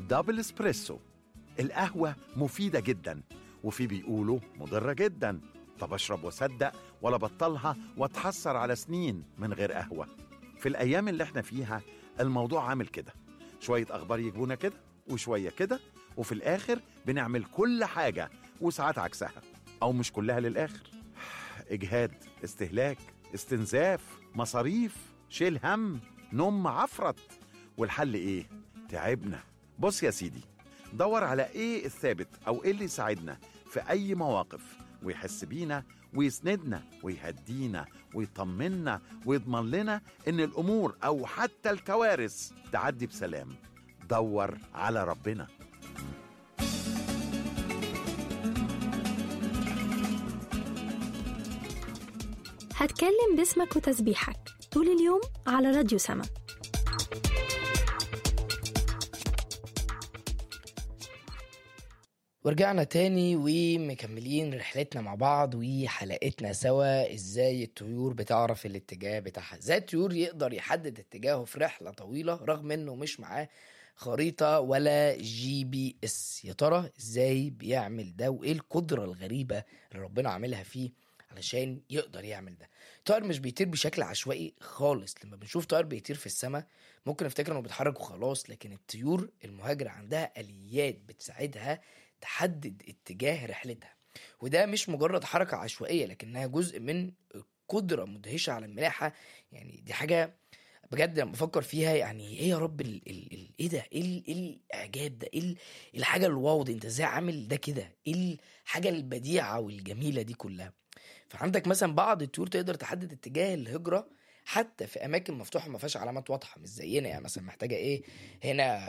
دبل اسبريسو القهوة مفيدة جدا وفي بيقولوا مضرة جدا طب اشرب واصدق ولا بطلها واتحسر على سنين من غير قهوة في الأيام اللي احنا فيها الموضوع عامل كده شوية أخبار يجيبونا كده وشوية كده وفي الآخر بنعمل كل حاجة وساعات عكسها أو مش كلها للآخر إجهاد استهلاك استنزاف مصاريف شيل هم نوم عفرت والحل إيه؟ تعبنا بص يا سيدي دور على إيه الثابت أو إيه اللي يساعدنا في أي مواقف ويحس بينا ويسندنا ويهدينا ويطمنا ويضمن لنا إن الأمور أو حتى الكوارث تعدي بسلام دور على ربنا هتكلم باسمك وتسبيحك طول اليوم على راديو سما ورجعنا تاني ومكملين رحلتنا مع بعض وحلقتنا سوا ازاي الطيور بتعرف الاتجاه بتاعها ازاي الطيور يقدر يحدد اتجاهه في رحلة طويلة رغم انه مش معاه خريطة ولا جي بي اس يا ترى ازاي بيعمل ده وايه القدرة الغريبة اللي ربنا عاملها فيه علشان يقدر يعمل ده طائر مش بيطير بشكل عشوائي خالص لما بنشوف طائر بيطير في السماء ممكن نفتكر انه بيتحرك وخلاص لكن الطيور المهاجرة عندها اليات بتساعدها تحدد اتجاه رحلتها وده مش مجرد حركة عشوائية لكنها جزء من قدرة مدهشة على الملاحة يعني دي حاجة بجد لما بفكر فيها يعني ايه يا رب ال ال ال ايه ده ايه ال- ايه الاعجاب ده ايه ال- الحاجه الواو دي انت ازاي عامل ده كده ايه الحاجه البديعه والجميله دي كلها فعندك مثلا بعض الطيور تقدر تحدد اتجاه الهجره حتى في اماكن مفتوحه ما فيهاش علامات واضحه مش زينا يعني مثلا محتاجه ايه هنا